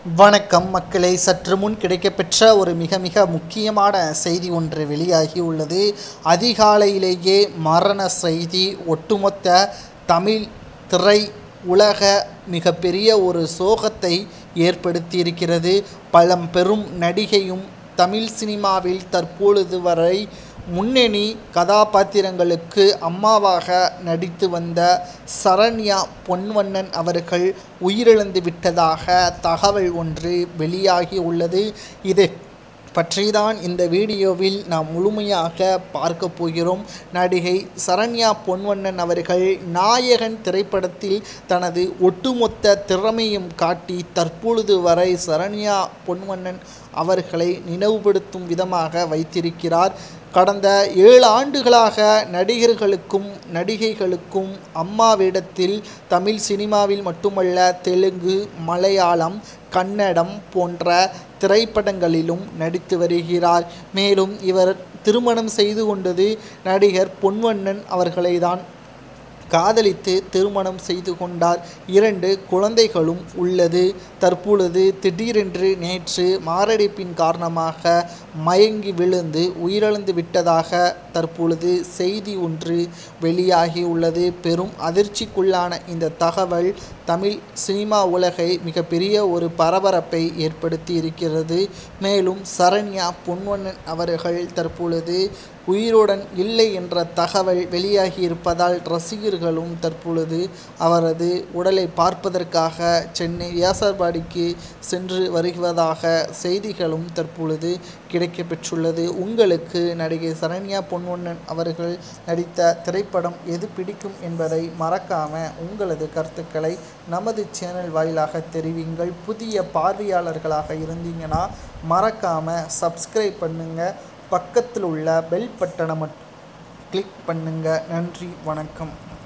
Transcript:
வணக்கம் மக்களை சற்று முன் கிடைக்கப்பெற்ற ஒரு மிக மிக முக்கியமான செய்தி ஒன்று வெளியாகி உள்ளது அதிகாலையிலேயே மரண செய்தி ஒட்டுமொத்த தமிழ் திரை உலக மிகப்பெரிய ஒரு சோகத்தை ஏற்படுத்தியிருக்கிறது பழம்பெரும் நடிகையும் தமிழ் சினிமாவில் தற்பொழுது வரை முன்னணி கதாபாத்திரங்களுக்கு அம்மாவாக நடித்து வந்த சரண்யா பொன்வண்ணன் அவர்கள் உயிரிழந்து விட்டதாக தகவல் ஒன்று வெளியாகி உள்ளது இதை பற்றிதான் இந்த வீடியோவில் நாம் முழுமையாக பார்க்க போகிறோம் நடிகை சரண்யா பொன்வண்ணன் அவர்கள் நாயகன் திரைப்படத்தில் தனது ஒட்டுமொத்த திறமையும் காட்டி தற்பொழுது வரை சரண்யா பொன்வண்ணன் அவர்களை நினைவுபடுத்தும் விதமாக வைத்திருக்கிறார் கடந்த ஏழு ஆண்டுகளாக நடிகர்களுக்கும் நடிகைகளுக்கும் அம்மா வேடத்தில் தமிழ் சினிமாவில் மட்டுமல்ல தெலுங்கு மலையாளம் கன்னடம் போன்ற திரைப்படங்களிலும் நடித்து வருகிறார் மேலும் இவர் திருமணம் செய்து கொண்டது நடிகர் பொன்வண்ணன் அவர்களை தான் காதலித்து திருமணம் செய்து கொண்டார் இரண்டு குழந்தைகளும் உள்ளது தற்பொழுது திடீரென்று நேற்று மாரடைப்பின் காரணமாக மயங்கி விழுந்து உயிரிழந்து விட்டதாக தற்பொழுது செய்தி ஒன்று வெளியாகி உள்ளது பெரும் அதிர்ச்சிக்குள்ளான இந்த தகவல் தமிழ் சினிமா உலகை மிகப்பெரிய ஒரு பரபரப்பை ஏற்படுத்தி இருக்கிறது மேலும் சரண்யா பொன்வண்ணன் அவர்கள் தற்பொழுது உயிருடன் இல்லை என்ற தகவல் வெளியாகி இருப்பதால் ரசிகர்களும் தற்பொழுது அவரது உடலை பார்ப்பதற்காக சென்னை வியாசர்பாடிக்கு சென்று வருவதாக செய்திகளும் தற்பொழுது கிடைக்கப்பெற்றுள்ளது உங்களுக்கு நடிகை சரண்யா பொன்வண்ணன் அவர்கள் நடித்த திரைப்படம் எது பிடிக்கும் என்பதை மறக்காம உங்களது கருத்துக்களை நமது சேனல் வாயிலாக தெரிவிங்கள் புதிய பார்வையாளர்களாக இருந்தீங்கன்னா மறக்காம சப்ஸ்கிரைப் பண்ணுங்க பக்கத்தில் உள்ள பெல் பட்டனை மட்டும் கிளிக் பண்ணுங்க நன்றி வணக்கம்